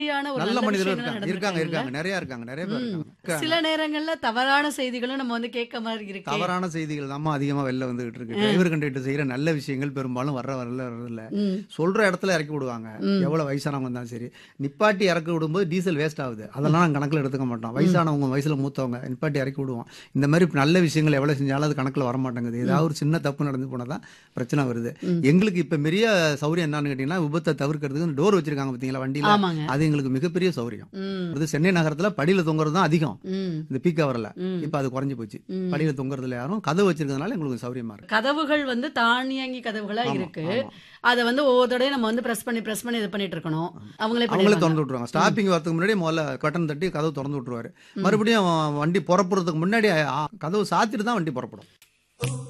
மாதிரியான ஒரு நல்ல நல்ல மனிதர்கள் விஷயங்களும் இருக்காங்க இருக்காங்க நடந்திருக்குல்ல? இருக்காங்க நிறைய இருக்காங்க நிறைய பேர் ம். இருக்காங்க சில நேரங்கள்ல தவறான செய்திகளும் நம்ம வந்து கேட்க மாதிரி இருக்கு தவறான செய்திகள் தான் அதிகமா வெளில வந்துகிட்டு இருக்கு டிரைவர் கண்டிட்டு செய்யற நல்ல விஷயங்கள் பெரும்பாலும் வர்ற வரல வரல ம். சொல்ற இடத்துல இறக்கி விடுவாங்க ம். எவ்வளவு வயசானவங்க இருந்தாலும் சரி நிப்பாட்டி இறக்கி விடும்போது டீசல் வேஸ்ட் ஆகுது அதெல்லாம் நாங்க கணக்குல எடுத்துக்க மாட்டோம் வயசானவங்க வயசுல மூத்தவங்க நிப்பாட்டி இறக்கி விடுவோம் இந்த மாதிரி நல்ல விஷயங்கள் எவ்வளவு செஞ்சாலும் அது கணக்குல வர மாட்டேங்குது ஏதாவது ஒரு சின்ன தப்பு நடந்து போனதான் பிரச்சனை வருது எங்களுக்கு இப்ப பெரிய சௌரியம் என்னன்னு கேட்டீங்கன்னா விபத்தை தவிர்க்கிறதுக்கு டோர் வச்சிருக்காங்க பாத்தீங்களா வண்டியில ஆமாங்க அது எங்களுக்கு மிகப்பெரிய சௌரியம் ம். அது சென்னை நகரத்துல படியில தொங்குறது தான் அதிகம் ம். இந்த பீக் ஹவர்ல ம். இப்ப அது குறைஞ்சு போச்சு ம். படியில தொங்குறதுல யாரும் கதவு வச்சிருக்கிறதுனால எங்களுக்கு சௌரியமா இருக்கு கதவுகள் வந்து தானியங்கி கதவுகளா ஆமா, இருக்கு ஆமா. அத வந்து ஒவ்வொரு தடவையும் நம்ம வந்து பிரஸ் பண்ணி பிரஸ் பண்ணி இது பண்ணிட்டு இருக்கணும் அவங்களே அவங்களே பண்ணிடுவாங்க. திறந்து விட்டுருவாங்க ஸ்டாப்பிங் வரதுக்கு முன்னாடி முதல்ல கட்டன் தட்டி கதவு திறந்து விட்டுருவாரு மறுபடியும் அவன் வண்டி புறப்படுறதுக்கு முன்னாடி ஆ, கதவு சாத்திட்டு தான் வண்டி புறப்படும்